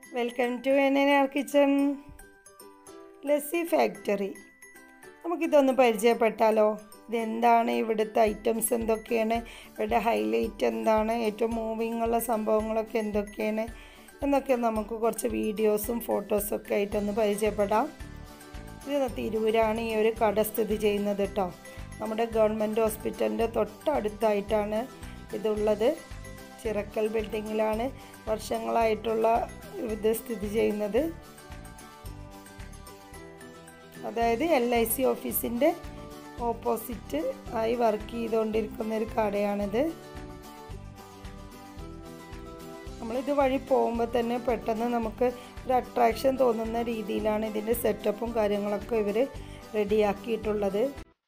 welcome to N N R kitchen lassi factory നമുക്കിതൊന്ന് പരിചയപ്പെട്ടാലോ ഇതെന്താണ് ഇവിടുത്തെ ഐറ്റംസ് എന്തൊക്കെയാണ് ഇവിടെ ഹൈലൈറ്റ് എന്താണ് ഏറ്റവും മൂവിങ് ഉള്ള സംഭവങ്ങളൊക്കെ എന്തൊക്കെയാണ് എന്നൊക്കെ നമുക്ക് കുറച്ച് വീഡിയോസും ഫോട്ടോസും ഒക്കെ ആയിട്ടൊന്ന് പരിചയപ്പെടാം ഇത് തിരൂരാണ് ഈ ഒരു കട സ്ഥിതി ചെയ്യുന്നത് കേട്ടോ നമ്മുടെ ഗവൺമെൻറ് ഹോസ്പിറ്റലിൻ്റെ തൊട്ടടുത്തായിട്ടാണ് ഇതുള്ളത് ചിറക്കൽ ബിൽഡിങ്ങിലാണ് വർഷങ്ങളായിട്ടുള്ള ഇത് സ്ഥിതി ചെയ്യുന്നത് അതായത് എൽ ഐ സി ഓഫീസിൻ്റെ ഓപ്പോസിറ്റ് ആയി വർക്ക് ചെയ്തുകൊണ്ടിരിക്കുന്ന ഒരു കടയാണിത് നമ്മളിത് വഴി പോകുമ്പോൾ തന്നെ പെട്ടെന്ന് നമുക്ക് ഒരു അട്രാക്ഷൻ തോന്നുന്ന രീതിയിലാണ് ഇതിൻ്റെ സെറ്റപ്പും കാര്യങ്ങളൊക്കെ ഇവർ റെഡിയാക്കിയിട്ടുള്ളത്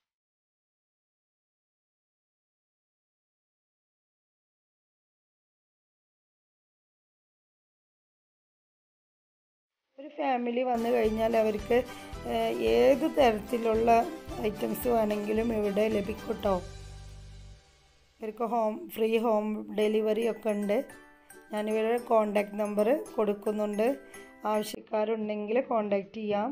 ഒരു ഫാമിലി വന്നു കഴിഞ്ഞാൽ അവർക്ക് ഏത് തരത്തിലുള്ള ഐറ്റംസ് വേണമെങ്കിലും ഇവിടെ ലഭിക്കും കേട്ടോ ഇവർക്ക് ഹോം ഫ്രീ ഹോം ഡെലിവറി ഒക്കെ ഉണ്ട് ഞാനിവരുടെ കോണ്ടാക്ട് നമ്പർ കൊടുക്കുന്നുണ്ട് ആവശ്യക്കാരുണ്ടെങ്കിൽ കോണ്ടാക്ട് ചെയ്യാം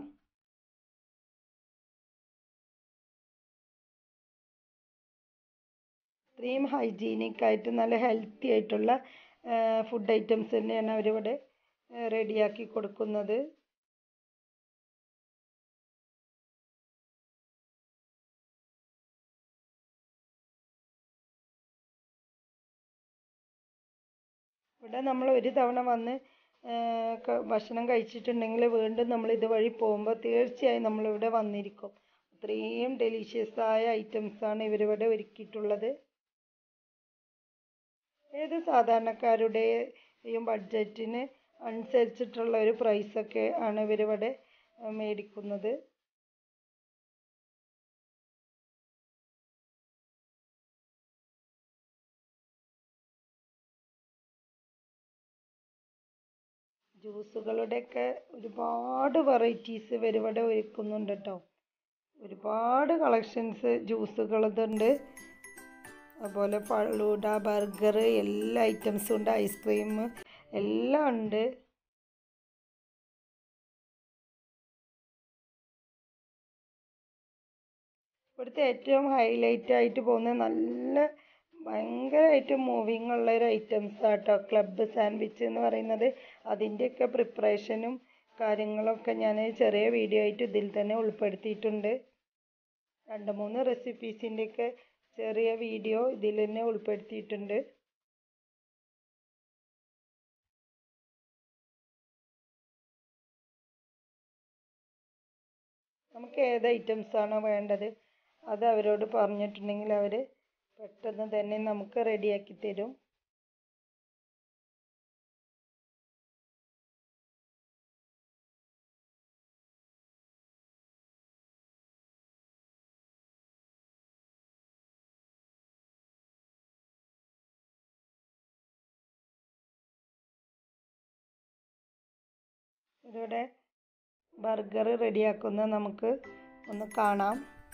ഇത്രയും ഹൈജീനിക് ആയിട്ട് നല്ല ഹെൽത്തി ആയിട്ടുള്ള ഫുഡ് ഐറ്റംസ് തന്നെയാണ് അവരിവിടെ റെഡിയാക്കി കൊടുക്കുന്നത് ഇവിടെ നമ്മൾ ഒരു തവണ വന്ന് ഭക്ഷണം കഴിച്ചിട്ടുണ്ടെങ്കിൽ വീണ്ടും നമ്മൾ ഇതുവഴി പോകുമ്പോൾ തീർച്ചയായും നമ്മളിവിടെ വന്നിരിക്കും അത്രയും ഡെലീഷ്യസ് ആയ ഐറ്റംസാണ് ഇവരിവിടെ ഒരുക്കിയിട്ടുള്ളത് ഏത് സാധാരണക്കാരുടെയും ബഡ്ജറ്റിന് അനുസരിച്ചിട്ടുള്ള ഒരു പ്രൈസൊക്കെ ആണ് ഇവരിവിടെ മേടിക്കുന്നത് ജ്യൂസുകളുടെയൊക്കെ ഒരുപാട് വെറൈറ്റീസ് ഇവരിവിടെ ഒരുക്കുന്നുണ്ട് കേട്ടോ ഒരുപാട് കളക്ഷൻസ് ജ്യൂസുകളതുണ്ട് അതുപോലെ ഫളൂഡ ബർഗർ എല്ലാ ഐറ്റംസും ഉണ്ട് ഐസ്ക്രീം എല്ലാം ഉണ്ട് ഇവിടുത്തെ ഏറ്റവും ഹൈലൈറ്റ് ആയിട്ട് പോകുന്ന നല്ല ഭയങ്കരമായിട്ട് മൂവിങ് ഉള്ള ഒരു ഐറ്റംസ് ആട്ടോ ക്ലബ്ബ് സാൻഡ്വിച്ച് എന്ന് പറയുന്നത് അതിൻ്റെയൊക്കെ പ്രിപ്പറേഷനും കാര്യങ്ങളൊക്കെ ഞാൻ ചെറിയ വീഡിയോ ആയിട്ട് ഇതിൽ തന്നെ ഉൾപ്പെടുത്തിയിട്ടുണ്ട് രണ്ട് മൂന്ന് റെസിപ്പീസിൻ്റെയൊക്കെ ചെറിയ വീഡിയോ ഇതിൽ തന്നെ ഉൾപ്പെടുത്തിയിട്ടുണ്ട് നമുക്ക് ഏത് ഐറ്റംസ് ആണോ വേണ്ടത് അത് അവരോട് പറഞ്ഞിട്ടുണ്ടെങ്കിൽ അവർ പെട്ടെന്ന് തന്നെ നമുക്ക് റെഡിയാക്കി തരും ഇവിടെ ബർഗർ റെഡിയാക്കുന്ന നമുക്ക് ഒന്ന് കാണാം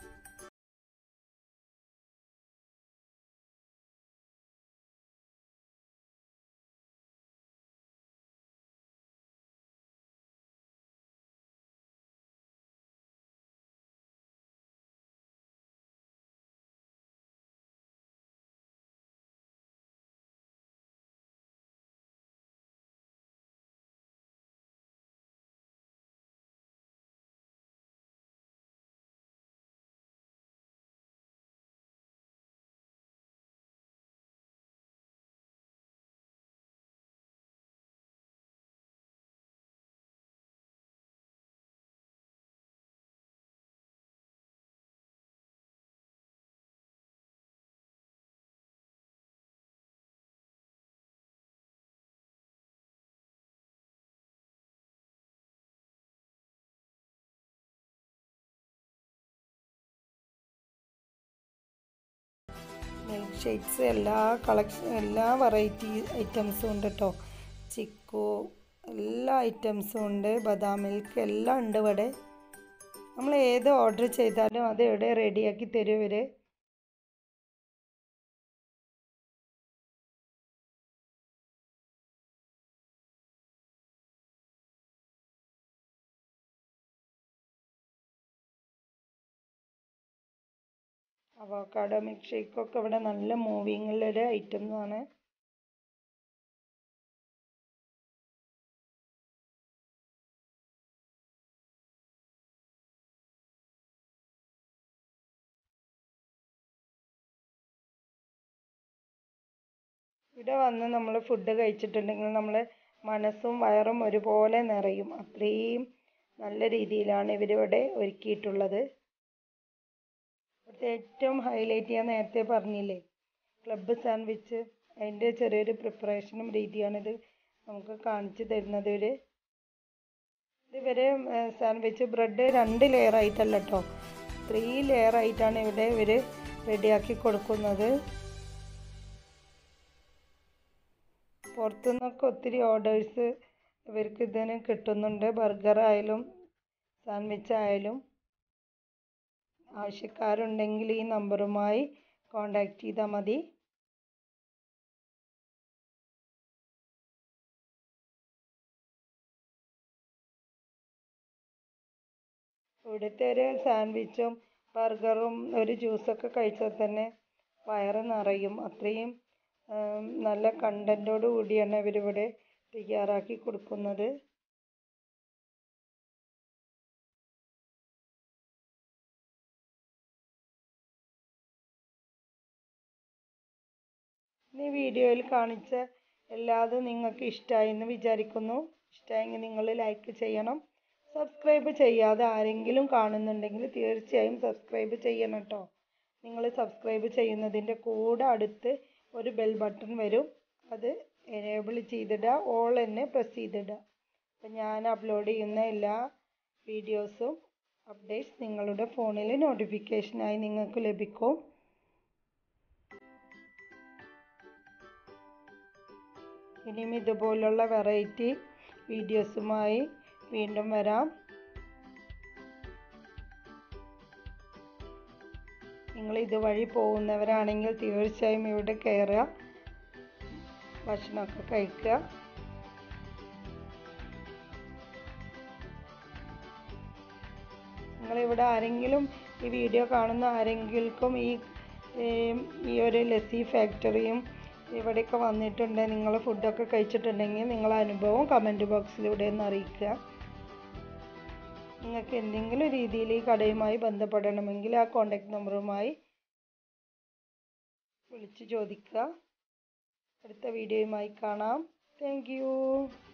മിൽക്ക് ഷേക്ക്സ് എല്ലാ കളക്ഷൻ എല്ലാ വെറൈറ്റി ഐറ്റംസും ഉണ്ട് കേട്ടോ ചിക്കു എല്ലാ ഐറ്റംസും ഉണ്ട് ബദാം മിൽക്ക് എല്ലാം ഉണ്ട് ഇവിടെ നമ്മൾ ഏത് ഓർഡർ ചെയ്താലും അത് ഇവിടെ റെഡിയാക്കി തരും ഇവർ അവോക്കാഡോ മിൽക്ക് ഷേക്കൊക്കെ ഇവിടെ നല്ല മൂവിങ്ങുള്ളൊരു ഐറ്റംസാണ് ഇവിടെ വന്ന് നമ്മൾ ഫുഡ് കഴിച്ചിട്ടുണ്ടെങ്കിൽ നമ്മൾ മനസ്സും വയറും ഒരുപോലെ നിറയും അത്രയും നല്ല രീതിയിലാണ് ഇവരിവിടെ ഒരുക്കിയിട്ടുള്ളത് ഇവിടുത്തെ ഏറ്റവും ഹൈലൈറ്റ് ഞാൻ നേരത്തെ പറഞ്ഞില്ലേ ക്ലബ്ബ് സാൻഡ്വിച്ച് അതിൻ്റെ ചെറിയൊരു പ്രിപ്പറേഷനും രീതിയാണിത് നമുക്ക് കാണിച്ചു തരുന്നത് ഇവർ ഇവര് സാൻഡ്വിച്ച് ബ്രെഡ് രണ്ട് ലെയർ ആയിട്ടല്ല കേട്ടോ ത്രീ ലെയർ ആയിട്ടാണ് ഇവിടെ ഇവർ റെഡിയാക്കി കൊടുക്കുന്നത് പുറത്തുനിന്നൊക്കെ ഒത്തിരി ഓർഡേഴ്സ് ഇവർക്ക് ഇതിന് കിട്ടുന്നുണ്ട് ബർഗർ ആയാലും സാൻഡ്വിച്ച് ആയാലും ആവശ്യക്കാരുണ്ടെങ്കിൽ ഈ നമ്പറുമായി കോണ്ടാക്ട് ചെയ്താൽ മതി ഇവിടുത്തെ ഒരു സാൻഡ്വിച്ചും ബർഗറും ഒരു ജ്യൂസൊക്കെ കഴിച്ചാൽ തന്നെ വയറ് നിറയും അത്രയും നല്ല കണ്ടൻറ്റോട് കൂടിയാണ് ഇവരിവിടെ തയ്യാറാക്കി കൊടുക്കുന്നത് ഈ വീഡിയോയിൽ കാണിച്ച എല്ലാതും നിങ്ങൾക്ക് ഇഷ്ടമായി എന്ന് വിചാരിക്കുന്നു ഇഷ്ടമായെങ്കിൽ നിങ്ങൾ ലൈക്ക് ചെയ്യണം സബ്സ്ക്രൈബ് ചെയ്യാതെ ആരെങ്കിലും കാണുന്നുണ്ടെങ്കിൽ തീർച്ചയായും സബ്സ്ക്രൈബ് ചെയ്യണം കേട്ടോ നിങ്ങൾ സബ്സ്ക്രൈബ് ചെയ്യുന്നതിൻ്റെ കൂടെ അടുത്ത് ഒരു ബെൽ ബട്ടൺ വരും അത് എനേബിൾ ചെയ്തിടുക ഓൾ തന്നെ പ്രസ് ചെയ്തിടുക അപ്പം ഞാൻ അപ്ലോഡ് ചെയ്യുന്ന എല്ലാ വീഡിയോസും അപ്ഡേറ്റ്സ് നിങ്ങളുടെ ഫോണിൽ നോട്ടിഫിക്കേഷനായി നിങ്ങൾക്ക് ലഭിക്കും ഇനിയും ഇതുപോലുള്ള വെറൈറ്റി വീഡിയോസുമായി വീണ്ടും വരാം നിങ്ങൾ ഇതുവഴി പോകുന്നവരാണെങ്കിൽ തീർച്ചയായും ഇവിടെ കയറുക ഭക്ഷണമൊക്കെ കഴിക്കുക നിങ്ങളിവിടെ ആരെങ്കിലും ഈ വീഡിയോ കാണുന്ന ആരെങ്കിലും ഈ ഈ ഒരു ലസ്സി ഫാക്ടറിയും ഇവിടെയൊക്കെ വന്നിട്ടുണ്ട് നിങ്ങൾ ഫുഡൊക്കെ കഴിച്ചിട്ടുണ്ടെങ്കിൽ നിങ്ങളെ അനുഭവം കമൻറ്റ് ബോക്സിലൂടെ ഒന്ന് അറിയിക്കുക നിങ്ങൾക്ക് എന്തെങ്കിലും രീതിയിൽ ഈ കടയുമായി ബന്ധപ്പെടണമെങ്കിൽ ആ കോണ്ടാക്ട് നമ്പറുമായി വിളിച്ച് ചോദിക്കുക അടുത്ത വീഡിയോയുമായി കാണാം താങ്ക്